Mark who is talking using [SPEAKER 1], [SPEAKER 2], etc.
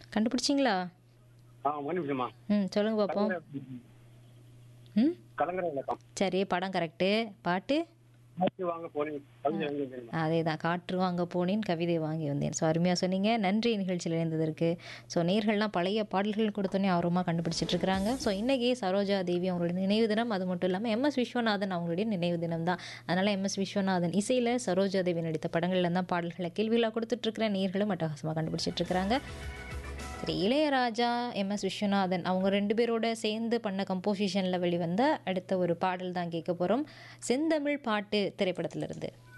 [SPEAKER 1] கண்டுபிடிச்சிங்களா
[SPEAKER 2] ஆ மன்னிப்புமா
[SPEAKER 1] ம் சொல்லுங்க பார்ப்போம் ம்
[SPEAKER 2] கலங்கர விளக்கம்
[SPEAKER 1] சரி படம் கரெக்டு பாட்டு
[SPEAKER 2] காசு வாங்க போனேன் கவிதை வாங்கி வந்தேன்
[SPEAKER 1] அதே தான் காற்று வாங்க போனேன் கவிதை வாங்கி வந்தேன் ஸோ அருமையாக சொன்னீங்க நன்றி நிகழ்ச்சியில் இணைந்ததற்கு ஸோ நேர்கள்லாம் பழைய பாடல்கள் கொடுத்தோன்னே ஆர்வமாக கண்டுபிடிச்சிட்டு இருக்கிறாங்க ஸோ இன்றைக்கி சரோஜா தேவி அவங்களுடைய நினைவு தினம் அது மட்டும் இல்லாமல் எம்எஸ் விஸ்வநாதன் அவங்களுடைய நினைவு தினம் தான் அதனால் எம்எஸ் விஸ்வநாதன் இசையில் சரோஜா தேவி நடித்த படங்கள்ல தான் பாடல்களை கேள்விகளாக கொடுத்துட்ருக்கிற நேர்களும் அட்டகாசமாக கண்டுபிடிச்சிட்டு இருக்கிறாங்க சரி இளையராஜா எம்எஸ் விஸ்வநாதன் அவங்க ரெண்டு பேரோட சேர்ந்து பண்ண கம்போசிஷனில் வெளிவந்த அடுத்த ஒரு பாடல் தான் கேட்க போகிறோம் செந்தமிழ் பாட்டு திரைப்படத்திலிருந்து